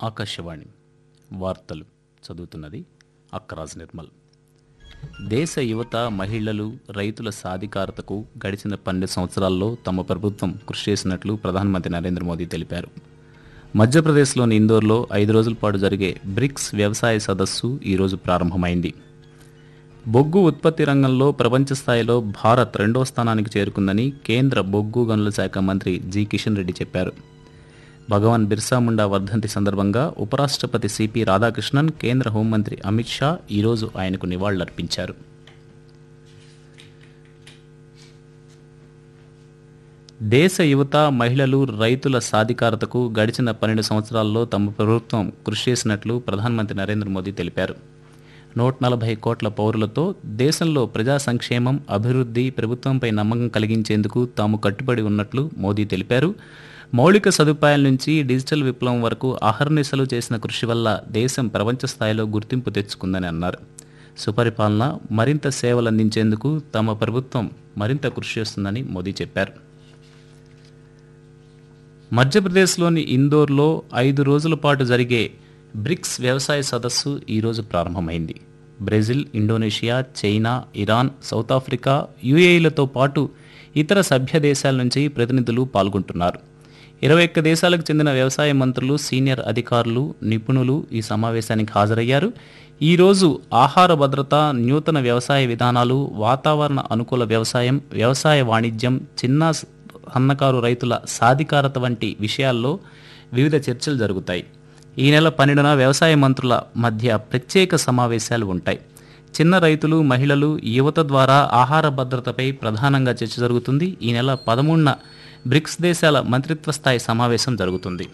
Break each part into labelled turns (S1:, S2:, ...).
S1: ఆకాశవాణి వార్తలు చదువుతున్నది అక్కరాజ్ నిర్మల్ దేశ యువత మహిళలు రైతుల సాధికారతకు గడిచిన పన్నెండు సంవత్సరాల్లో తమ ప్రభుత్వం కృషి చేసినట్లు ప్రధానమంత్రి నరేంద్ర మోదీ తెలిపారు మధ్యప్రదేశ్లోని ఇందోర్లో ఐదు రోజుల పాటు జరిగే బ్రిక్స్ వ్యవసాయ సదస్సు ఈరోజు ప్రారంభమైంది బొగ్గు ఉత్పత్తి రంగంలో ప్రపంచ స్థాయిలో భారత్ రెండో స్థానానికి చేరుకుందని కేంద్ర బొగ్గు గనుల శాఖ మంత్రి జి కిషన్ రెడ్డి చెప్పారు భగవాన్ బిర్సా ముండా వర్ధంతి సందర్భంగా ఉపరాష్ట్రపతి సిపి రాధాకృష్ణన్ కేంద్ర హోంమంత్రి అమిత్ షా ఈరోజు ఆయనకు నివాళులర్పించారు దేశ యువత మహిళలు రైతుల సాధికారతకు గడిచిన పన్నెండు సంవత్సరాల్లో తమ ప్రభుత్వం కృషి చేసినట్లు ప్రధానమంత్రి నరేంద్ర మోదీ తెలిపారు నూట నలభై కోట్ల పౌరులతో దేశంలో ప్రజా సంక్షేమం అభివృద్ధి ప్రభుత్వంపై నమ్మకం కలిగించేందుకు తాము కట్టుబడి ఉన్నట్లు మోదీ తెలిపారు మౌలిక సదుపాయాల నుంచి డిజిటల్ విప్లవం వరకు అహర్నిశలు చేసిన కృషి వల్ల దేశం ప్రపంచ స్థాయిలో గుర్తింపు తెచ్చుకుందని అన్నారు సుపరిపాలన మరింత సేవలు అందించేందుకు తమ ప్రభుత్వం మరింత కృషి చేస్తుందని మోదీ చెప్పారు మధ్యప్రదేశ్లోని ఇందోర్లో ఐదు రోజుల పాటు జరిగే బ్రిక్స్ వ్యవసాయ సదస్సు ఈరోజు ప్రారంభమైంది Brazil Indonesia China Iran South Africa యుఏఈలతో పాటు ఇతర సభ్య దేశాల నుంచి ప్రతినిధులు పాల్గొంటున్నారు ఇరవై ఒక్క దేశాలకు చెందిన వ్యవసాయ మంత్రులు సీనియర్ అధికారులు నిపుణులు ఈ సమావేశానికి హాజరయ్యారు ఈరోజు ఆహార భద్రత నూతన వ్యవసాయ విధానాలు వాతావరణ అనుకూల వ్యవసాయం వ్యవసాయ వాణిజ్యం చిన్న సన్నకారు రైతుల సాధికారత వంటి విషయాల్లో వివిధ చర్చలు జరుగుతాయి ఈ నెల పన్నెండున వ్యవసాయ మంత్రుల మధ్య ప్రత్యేక సమావేశాలు ఉంటాయి చిన్న రైతులు మహిళలు యువత ద్వారా ఆహార భద్రతపై ప్రధానంగా చర్చ జరుగుతుంది ఈ నెల పదమూడున బ్రిక్స్ దేశాల మంత్రిత్వ స్థాయి సమావేశం జరుగుతుంది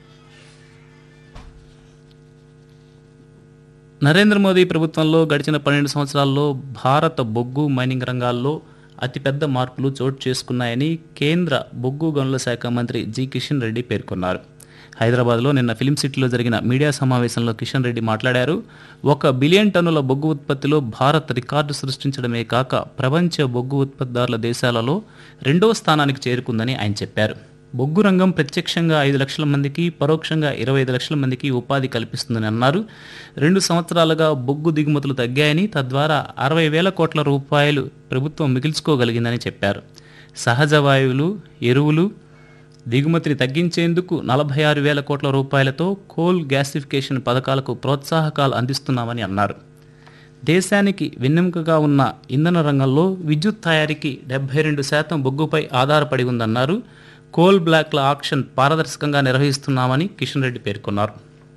S1: నరేంద్ర మోదీ ప్రభుత్వంలో గడిచిన పన్నెండు సంవత్సరాల్లో భారత బొగ్గు మైనింగ్ రంగాల్లో అతిపెద్ద మార్పులు చోటు చేసుకున్నాయని కేంద్ర బొగ్గు గనుల శాఖ మంత్రి జి కిషన్ రెడ్డి పేర్కొన్నారు హైదరాబాద్లో నిన్న ఫిలిం సిటీలో జరిగిన మీడియా సమావేశంలో కిషన్ రెడ్డి మాట్లాడారు ఒక బిలియన్ టన్నుల బొగ్గు ఉత్పత్తిలో భారత్ రికార్డు సృష్టించడమే కాక ప్రపంచ బొగ్గు ఉత్పత్తిదారుల దేశాలలో రెండో స్థానానికి చేరుకుందని ఆయన చెప్పారు బొగ్గు రంగం ప్రత్యక్షంగా ఐదు లక్షల మందికి పరోక్షంగా ఇరవై ఐదు లక్షల మందికి ఉపాధి కల్పిస్తుందని అన్నారు రెండు సంవత్సరాలుగా బొగ్గు దిగుమతులు తగ్గాయని తద్వారా అరవై వేల కోట్ల రూపాయలు ప్రభుత్వం మిగిల్చుకోగలిగిందని చెప్పారు సహజ వాయువులు ఎరువులు దిగుమతిని తగ్గించేందుకు నలభై ఆరు వేల కోట్ల రూపాయలతో కోల్ గ్యాసిఫికేషన్ పథకాలకు ప్రోత్సాహకాలు అందిస్తున్నామని అన్నారు దేశానికి వెన్నెముకగా ఉన్న ఇంధన రంగంలో విద్యుత్ తయారీకి డెబ్బై రెండు శాతం బొగ్గుపై ఆధారపడి ఉందన్నారు కోల్ బ్లాక్ల ఆక్షన్ పారదర్శకంగా నిర్వహిస్తున్నామని కిషన్ రెడ్డి పేర్కొన్నారు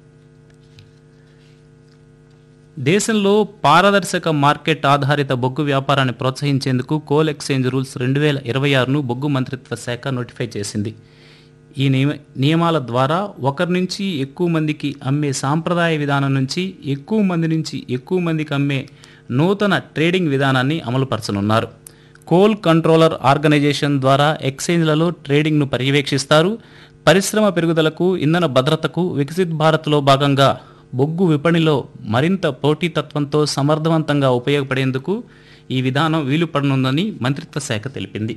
S1: దేశంలో పారదర్శక మార్కెట్ ఆధారిత బొగ్గు వ్యాపారాన్ని ప్రోత్సహించేందుకు కోల్ ఎక్స్చేంజ్ రూల్స్ రెండు వేల ఇరవై ఆరును బొగ్గు మంత్రిత్వ శాఖ నోటిఫై చేసింది ఈ నియమ నియమాల ద్వారా ఒకరి నుంచి ఎక్కువ మందికి అమ్మే సాంప్రదాయ విధానం నుంచి ఎక్కువ మంది నుంచి ఎక్కువ మందికి అమ్మే నూతన ట్రేడింగ్ విధానాన్ని అమలుపరచనున్నారు కోల్ కంట్రోలర్ ఆర్గనైజేషన్ ద్వారా ఎక్స్చేంజ్లలో ట్రేడింగ్ను పర్యవేక్షిస్తారు పరిశ్రమ పెరుగుదలకు ఇంధన భద్రతకు వికసిత్ భారత్లో భాగంగా బొగ్గు విపణిలో మరింత పోటీతత్వంతో సమర్థవంతంగా ఉపయోగపడేందుకు ఈ విధానం వీలు పడనుందని మంత్రిత్వ శాఖ తెలిపింది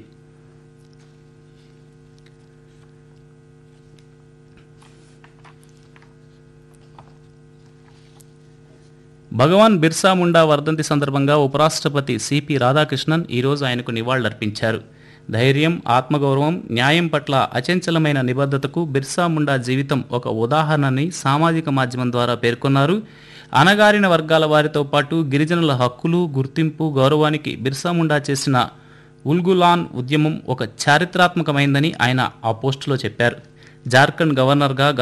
S1: భగవాన్ బిర్సా ముండా వర్ధంతి సందర్భంగా ఉపరాష్ట్రపతి సిపి రాధాకృష్ణన్ ఈరోజు ఆయనకు నివాళులర్పించారు ధైర్యం ఆత్మగౌరవం న్యాయం పట్ల అచంచలమైన నిబద్ధతకు బిర్సా ముండా జీవితం ఒక ఉదాహరణని సామాజిక మాధ్యమం ద్వారా పేర్కొన్నారు అనగారిన వర్గాల వారితో పాటు గిరిజనుల హక్కులు గుర్తింపు గౌరవానికి బిర్సా ముండా చేసిన ఉల్గులాన్ ఉద్యమం ఒక చారిత్రాత్మకమైందని ఆయన ఆ పోస్టులో చెప్పారు జార్ఖండ్ గవర్నర్గా